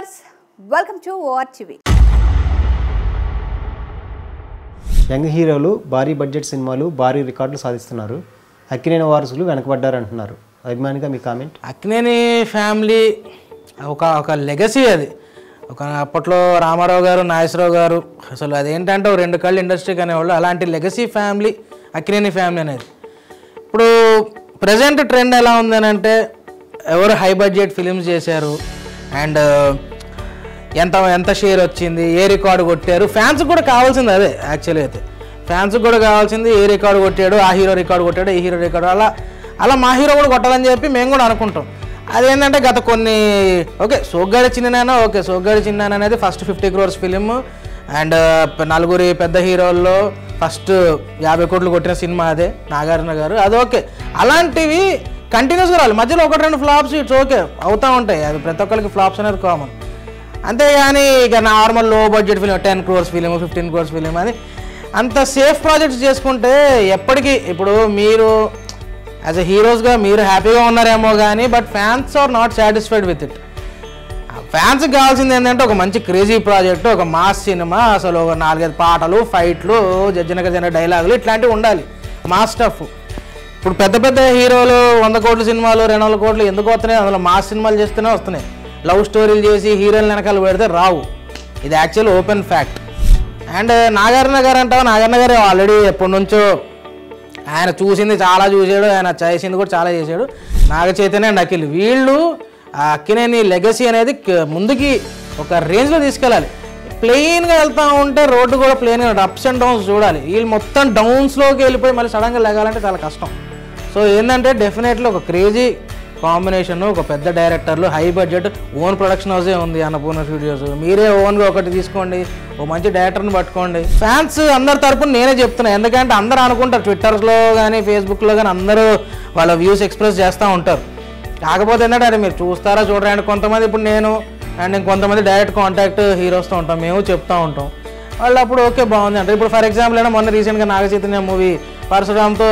Viewers welcome to OR TV young హీరోలు భారీ budget సినిమాలు భారీ రికార్డులు సాధిస్తున్నారు అక్కినేని వారసులు వెనకబడ్డారు అంటున్నారు అభిమానిగా మీ కామెంట్ అక్కినేని ఫ్యామిలీ ఒక ఒక లెగసీ అది ఒక అప్పట్లో రామారావు గారు నాగేశ్వరరావు గారు అసలు అదేంటంటే ఓ రెండు కళ్ళు ఇండస్ట్రీకి అనేవాళ్ళు అలాంటి లెగసీ ఫ్యామిలీ అక్కినేని ఫ్యామిలీ అనేది ఇప్పుడు ప్రజెంట్ ట్రెండ్ ఎలా ఉందని అంటే ఎవరు హై బడ్జెట్ ఫిలిమ్స్ చేశారు అండ్ ఎంత ఎంత షేర్ వచ్చింది ఏ రికార్డు కొట్టారు ఫ్యాన్స్ కూడా కావాల్సింది అదే యాక్చువల్లీ అయితే ఫ్యాన్స్ కూడా కావాల్సింది ఏ రికార్డు కొట్టాడు ఆ హీరో రికార్డు కొట్టాడు ఈ హీరో రికార్డు అలా అలా మా హీరో కూడా కొట్టాలని చెప్పి మేము కూడా అనుకుంటాం అదేంటంటే గత కొన్ని ఓకే సోగ్గాడి చిన్ననైనా ఓకే సోగ్గాడి చిన్న అనేది first fifty crores film and నలుగురి పెద్ద హీరోల్లో ఫస్ట్ యాభై కోట్లు కొట్టిన సినిమా అదే నాగార్జున గారు అది ఓకే అలాంటివి కంటిన్యూస్గా రావాలి మధ్యలో ఒకటి రెండు ఫ్లాప్స్ ఇట్స్ ఓకే అవుతూ ఉంటాయి అది ప్రతి ఒక్కరికి ఫ్లాప్స్ అనేది కామన్ అంతేగాని ఇక నార్మల్ లో budget film ten crores film fifteen crores film అది అంత సేఫ్ ప్రాజెక్ట్స్ చేసుకుంటే ఎప్పటికీ ఇప్పుడు మీరు యాజ్ ఎ హీరోస్గా మీరు హ్యాపీగా ఉన్నారేమో కానీ but fans are not satisfied with it ఫ్యాన్స్కి కావాల్సింది ఏంటంటే ఒక మంచి క్రేజీ ప్రాజెక్ట్ ఒక మాస్ సినిమా అసలు ఒక నాలుగైదు పాటలు ఫైట్లు జడ్జినక జన డైలాగులు ఇట్లాంటివి ఉండాలి మాస్ స్టఫ్ ఇప్పుడు పెద్ద పెద్ద హీరోలు వంద కోట్ల సినిమాలు రెండు వందల కోట్లు ఎందుకు వస్తున్నాయి అందులో మాస్ సినిమాలు చేస్తూనే వస్తున్నాయి లవ్ స్టోరీలు చేసి హీరోలు వెనకాల పెడితే రావు ఇది actual open fact and Nagarjuna గారు అంటావా నాగార్జున గారు ఆల్రెడీ ఎప్పటి నుంచో ఆయన చూసింది చాలా చూసాడు ఆయన చేసింది కూడా చాలా చేశాడు నాగ చైతన్య అండ్ అఖిల్ వీళ్ళు ఆ అక్కినేని లెగసీ అనేది క- ముందుకి ఒక రేంజ్లో తీసుకెళ్ళాలి ప్లెయిన్గా వెళ్తా ఉంటే రోడ్డు కూడా ప్లెయిన్గా అప్స్ అండ్ డౌన్స్ చూడాలి వీళ్ళు మొత్తం డౌన్స్లోకి వెళ్ళిపోయి మళ్ళీ సడన్గా లెగాలంటే చాలా కష్టం సో ఏంటంటే డెఫినెట్లీ ఒక క్రేజీ కాంబినేషన్ ఒక పెద్ద డైరెక్టర్లు హై బడ్జెట్ ఓన్ ప్రొడక్షన్ హౌసే ఉంది అన్నపూర్ణ స్టూడియోస్ మీరే ఓన్గా ఒకటి తీసుకోండి ఓ మంచి డైరెక్టర్ని పట్టుకోండి ఫ్యాన్స్ అందరి తరపున నేనే చెప్తున్నా ఎందుకంటే అందరూ అనుకుంటారు ట్విట్టర్స్లో కానీ ఫేస్బుక్లో కానీ అందరూ వాళ్ళ వ్యూస్ ఎక్స్ప్రెస్ చేస్తూ ఉంటారు కాకపోతే ఏంటంటే అది మీరు చూస్తారా చూడరా అంటే కొంతమంది ఇప్పుడు నేను అండ్ ఇంకొంతమంది డైరెక్ట్ కాంటాక్ట్ హీరోస్తో ఉంటాం మేము చెప్తూ ఉంటాం వాళ్ళు అప్పుడు ఓకే బాగుంది అంటే ఇప్పుడు ఫర్ ఎగ్జాంపుల్ అయినా మొన్న రీసెంట్గా నాగ చైతన్య మూవీ పరశురామ్తో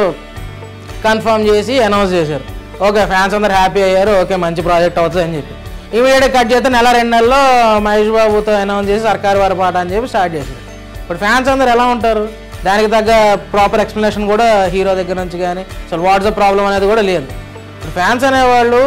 కన్ఫర్మ్ చేసి అనౌన్స్ చేశారు ఓకే ఫ్యాన్స్ అందరు హ్యాపీ అయ్యారు ఓకే మంచి ప్రాజెక్ట్ అవుతుంది అని చెప్పి ఇమీడియట్ కట్ చేస్తే నెల రెండు నెలల్లో మహేష్ బాబుతో అనౌన్స్ చేసి సర్కారు వారి పాట అని చెప్పి స్టార్ట్ చేశారు ఇప్పుడు ఫ్యాన్స్ అందరు ఎలా ఉంటారు దానికి తగ్గ ప్రాపర్ ఎక్స్ప్లెనేషన్ కూడా హీరో దగ్గర నుంచి కానీ అసలు వాట్సాప్ ప్రాబ్లం అనేది కూడా లేదు ఇప్పుడు ఫ్యాన్స్ అనేవాళ్ళు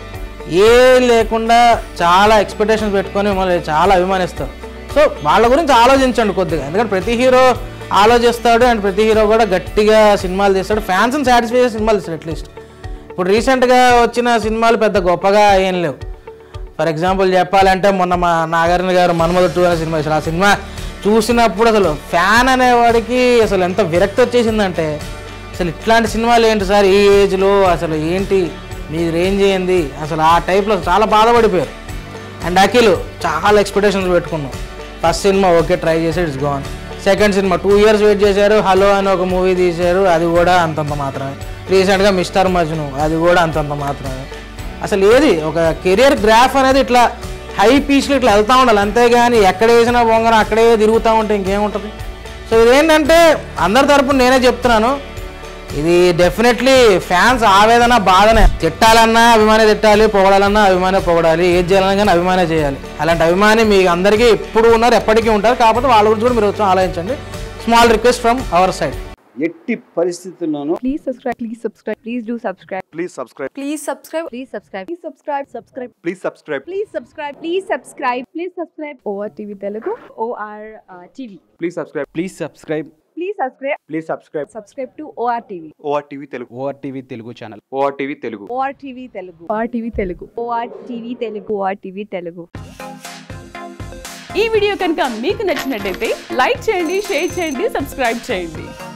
ఏ లేకుండా చాలా ఎక్స్పెక్టేషన్స్ పెట్టుకొని మిమ్మల్ని చాలా అభిమానిస్తారు సో వాళ్ళ గురించి ఆలోచించండి కొద్దిగా ఎందుకంటే ప్రతి హీరో ఆలోచిస్తాడు అండ్ ప్రతి హీరో కూడా గట్టిగా సినిమాలు తీస్తాడు ఫ్యాన్స్ని సాటిస్ఫై చేసే సినిమాలు తీస్తాడు అట్లీస్ట్ ఇప్పుడు రీసెంట్గా వచ్చిన సినిమాలు పెద్ద గొప్పగా ఏం లేవు ఫర్ ఎగ్జాంపుల్ చెప్పాలంటే మొన్న మా నాగార్జున గారు మన్మధు టూ అనే సినిమా అసలు ఆ సినిమా చూసినప్పుడు అసలు ఫ్యాన్ అనేవాడికి అసలు ఎంత విరక్తి వచ్చేసిందంటే అసలు ఇట్లాంటి సినిమాలు ఏంటి సార్ ఈ ఏజ్లో అసలు ఏంటి మీ రేంజ్ ఏంది అసలు ఆ టైప్లో చాలా బాధపడిపోయారు అండ్ అఖిల్ చాలా ఎక్స్పెక్టేషన్స్ పెట్టుకున్నాం ఫస్ట్ సినిమా ఓకే ట్రై చేసాడు it's gone second cinema two years wait చేశారు హలో అని ఒక మూవీ తీశారు అది కూడా అంతంత మాత్రమే రీసెంట్గా మిస్టర్ మజ్ను అది కూడా అంతంత మాత్రమే అసలు ఏది ఒక కెరియర్ గ్రాఫ్ అనేది ఇట్లా హై పీచ్లో ఇట్లా వెళ్తూ ఉండాలి అంతేగాని ఎక్కడ వేసినా బొంగన అక్కడే తిరుగుతూ ఉంటే ఇంకేముంటుంది సో ఇదేంటంటే అందరి తరపున నేనే చెప్తున్నాను ఇది డెఫినెట్లీ ఫ్యాన్స్ ఆవేదన బాధనే తిట్టాలన్నా అభిమానే తిట్టాలి పొగడాలన్నా అభిమానే పొగడాలి ఏది చేయాలన్నా కానీ అభిమానే చేయాలి అలాంటి అభిమాని మీ అందరికీ ఎప్పుడు ఉన్నారు ఎప్పటికీ ఉంటారు కాకపోతే వాళ్ళ గురించి కూడా మీరు వచ్చి ఆలోచించండి small request from our side ఎట్టి పరిస్థితుల్లోనూ Please subscribe. Please subscribe. Please do subscribe. Please subscribe. Please subscribe Please subscribe. Please subscribe. Subscribe. Please subscribe. Please subscribe. Please subscribe. Please subscribe. OR TV Telugu. OR uh, TV. Please subscribe. Please subscribe Please subscribe. Please subscribe. Subscribe to OR TV. ORTV Telugu. OR TV Telugu channel ORTV Telugu. OR TV Telugu. OR TV Telugu. OR TV Telugu. OR TV Telugu. ఈ video కనుక మీకు నచ్చినట్టయితే like చేయండి share చేయండి subscribe చేయండి